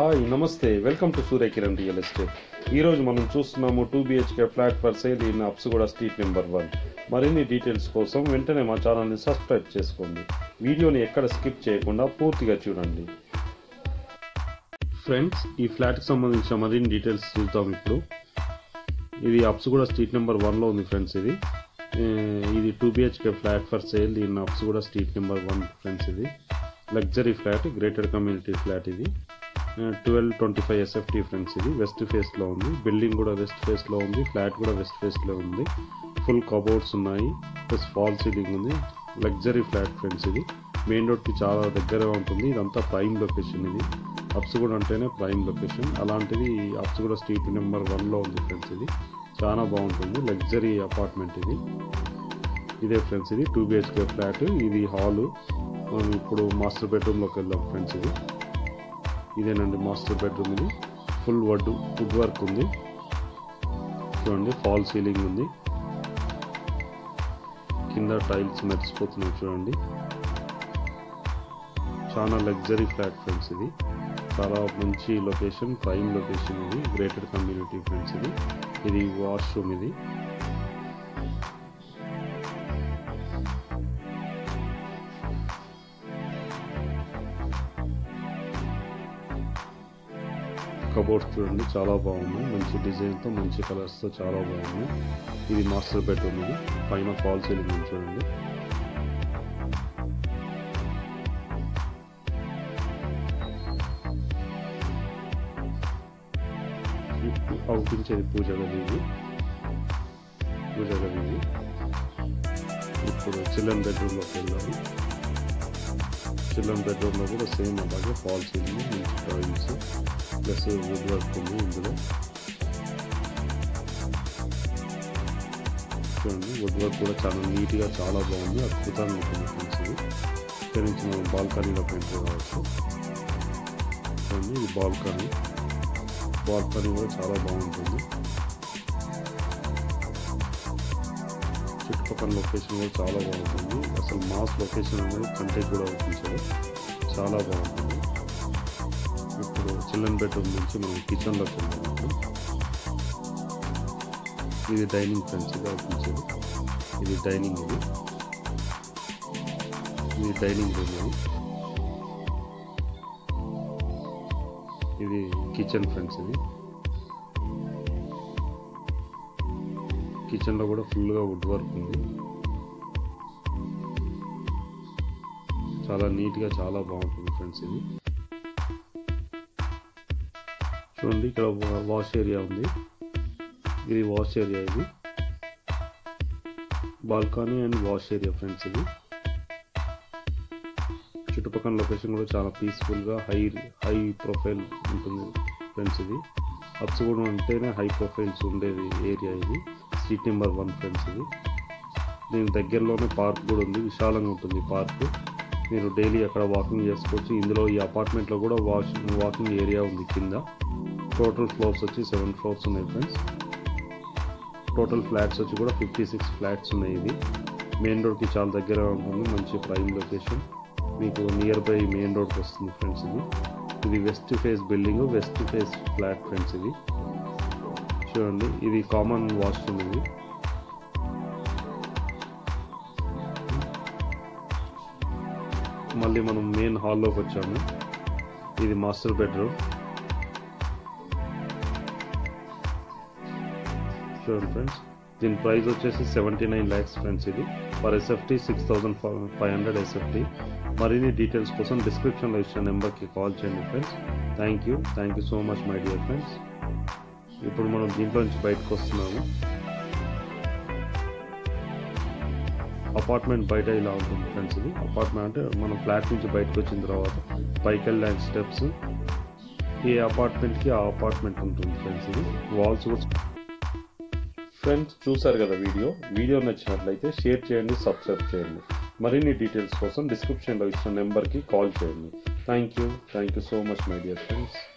hi నమస్తే welcome to Surya Kiran real estate ఈరోజు మనం చూస్తున్నాము two BHK flat for sale in Apsuguda street number one మరిన్ని డీటెయిల్స్ కోసం వెంటనే మా ఛానల్ని సబ్స్క్రైబ్ చేసుకోండి వీడియోని ఎక్కడ స్కిప్ చేయకుండా పూర్తిగా చూడండి ఫ్రెండ్స్ ఈ ఫ్లాట్కి సంబంధించిన మరిన్ని డీటెయిల్స్ చూద్దాం ఇప్పుడు ఇది అప్సుగూడ స్ట్రీట్ నెంబర్ వన్లో ఉంది ఫ్రెండ్స్ ఇది ఏ, ఇది two BHK flat for sale in Apsuguda street number one friends ఇది luxury flat gated community flat ఇది twelve twenty five SFT friends ఇది వెస్ట్ ఫేస్లో ఉంది బిల్డింగ్ కూడా వెస్ట్ ఫేస్లో ఉంది ఫ్లాట్ కూడా వెస్ట్ ఫేస్లో ఉంది ఫుల్ కబోర్డ్స్ ఉన్నాయి ప్లస్ ఫాల్ సీలింగ్ ఉంది లగ్జరీ ఫ్లాట్ ఫ్రెండ్స్ ఇది మెయిన్ రోడ్కి చాలా దగ్గరగా ఉంటుంది ఇదంతా ప్రైమ్ లొకేషన్ ఇది అప్సుగూడ అంటేనే ప్రైమ్ లొకేషన్ అలాంటిది అప్సుగూడ స్ట్రీట్ నెంబర్ వన్లో ఉంది ఫ్రెండ్స్ ఇది చాలా బాగుంటుంది లగ్జరీ అపార్ట్మెంట్ ఇది ఇదే ఫ్రెండ్స్ ఇది టూ బిహెచ్కే ఫ్లాట్ ఇది హాలు మనం ఇప్పుడు మాస్టర్ బెడ్రూమ్లోకి వెళ్దాం ఫ్రెండ్స్ ఇది ఇదేనండి మాస్టర్ బెడ్రూమ్ ఇది ఫుల్ వుడ్ వుడ్ వర్క్ ఉంది చూడండి ఫాల్ సీలింగ్ ఉంది కింద టైల్స్ మెరిసిపోతున్నాయి చూడండి చాలా లగ్జరీ ఫ్లాట్ ఫ్రెండ్స్ ఇది చాలా మంచి లొకేషన్ ప్రైమ్ లొకేషన్ ఇది గ్రేటెడ్ కమ్యూనిటీ ఫ్రెండ్స్ ఇది ఇది వాష్రూమ్ ఇది కబోర్డ్స్ చూడండి చాలా బాగుంది మంచి డిజైన్తో మంచి కలర్స్తో చాలా బాగుంది ఇది మాస్టర్ బెడ్రూమ్ ఇది పైన ఫాల్ సీలింగ్ ఉంది చూడండి ఇప్పుడు అవుపించేది పూజ గది ఇది పూజ గది ఇది ఇప్పుడు చిల్డ్రన్ బెడ్రూమ్లోకి వెళ్దాము చిల్డ్రన్ బెడ్రూమ్లో కూడా సేమ్ అలాగే ఫాల్ సీలింగ్ మంచి డ్రాయింగ్స్ ప్లస్ వుడ్ వర్క్ ఉంది ఇందులో చూడండి వుడ్ వర్క్ కూడా చాలా నీట్గా చాలా బాగుంది అద్భుతంగా ఉంటుంది ఫ్రెండ్స్ ఇది ఇక్కడ నుంచి మనం బాల్కనీలో పెయింట్ కావచ్చు చూడండి ఇది బాల్కనీ బాల్కనీ కూడా చాలా బాగుంటుంది చుట్టుపక్కల లొకేషన్ కూడా చాలా బాగుంటుంది అసలు మాస్ లొకేషన్ అనేది కంటే కూడా అవుతుంది చాలా బాగుంటుంది ఇప్పుడు చిల్డ్రన్ బెడ్రూమ్ నుంచి మనం కిచెన్లోకి వెళ్దాం ఇప్పుడు ఇది డైనింగ్ ఫ్రెండ్స్ ఇది అవుతుంది ఇది డైనింగ్ ఇది ఇది డైనింగ్ రూమ్ ఇది ఇది కిచెన్ ఫ్రెండ్స్ ఇది కిచెన్లో కూడా ఫుల్గా వుడ్ వర్క్ ఉంది చాలా నీట్గా చాలా బాగుంటుంది ఫ్రెండ్స్ ఇది చూడండి ఇక్కడ వాష్ ఏరియా ఉంది ఇది వాష్ ఏరియా ఇది balcony and wash area friends ఇది చుట్టుపక్కల లొకేషన్ కూడా చాలా పీస్ఫుల్గా హై హై ప్రొఫైల్ ఉంటుంది ఫ్రెండ్స్ ఇది అప్స్ కూడా ఉంటేనే హై ప్రొఫైల్స్ ఉండేది ఏరియా ఇది స్ట్రీట్ నెంబర్ వన్ ఫ్రెండ్స్ ఇది దీని దగ్గరలోనే పార్క్ కూడా ఉంది విశాలంగా ఉంటుంది పార్క్ మీరు డైలీ అక్కడ వాకింగ్ చేసుకోవచ్చు ఇందులో ఈ అపార్ట్మెంట్లో కూడా వాష్ వాకింగ్ ఏరియా ఉంది కింద టోటల్ ఫ్లోర్స్ వచ్చి సెవెన్ ఫ్లోర్స్ ఉన్నాయి ఫ్రెండ్స్ టోటల్ ఫ్లాట్స్ వచ్చి కూడా ఫిఫ్టీ సిక్స్ ఫ్లాట్స్ ఉన్నాయి ఇది మెయిన్ రోడ్కి చాలా దగ్గర ఉంటుంది మంచి ప్రైమ్ లొకేషన్ మీకు నియర్ బై మెయిన్ రోడ్కి వస్తుంది ఫ్రెండ్స్ ఇది ఇది west face building west face flat friends ఇది చూడండి ఇది కామన్ వాష్రూమ్ ఇది మళ్ళీ మనం మెయిన్ హాల్లోకి వచ్చాము ఇది మాస్టర్ బెడ్రూమ్ చూడండి ఫ్రెండ్స్ దీని ప్రైస్ వచ్చేసి సెవెంటీ నైన్ ల్యాక్స్ ఫ్రెండ్స్ ఇది per SFT six thousand five hundred SFT మరిన్ని డీటెయిల్స్ కోసం డిస్క్రిప్షన్లో ఇచ్చిన నెంబర్కి కాల్ చేయండి friends thank you thank you so much my dear friends ఇప్పుడు మనం దీంట్లో నుంచి బయటకు వస్తున్నాము అపార్ట్మెంట్ బయట ఇలా ఉంటుంది ఫ్రెండ్స్ ఇది అపార్ట్మెంట్ అంటే మనం ఫ్లాట్ నుంచి బయటకు వచ్చిన తర్వాత పైకి వెళ్ళడానికి స్టెప్స్ ఏ అపార్ట్మెంట్కి ఆ అపార్ట్మెంట్ ఉంటుంది ఫ్రెండ్స్ ఇది వాల్స్ కూడా ఫ్రెండ్స్ చూసారు కదా వీడియో వీడియో నచ్చినట్లయితే షేర్ చేయండి సబ్స్క్రైబ్ చేయండి మరిన్ని డీటెయిల్స్ కోసం డిస్క్రిప్షన్లో ఇచ్చిన నెంబర్కి కాల్ చేయండి thank you thank you so much my dear friends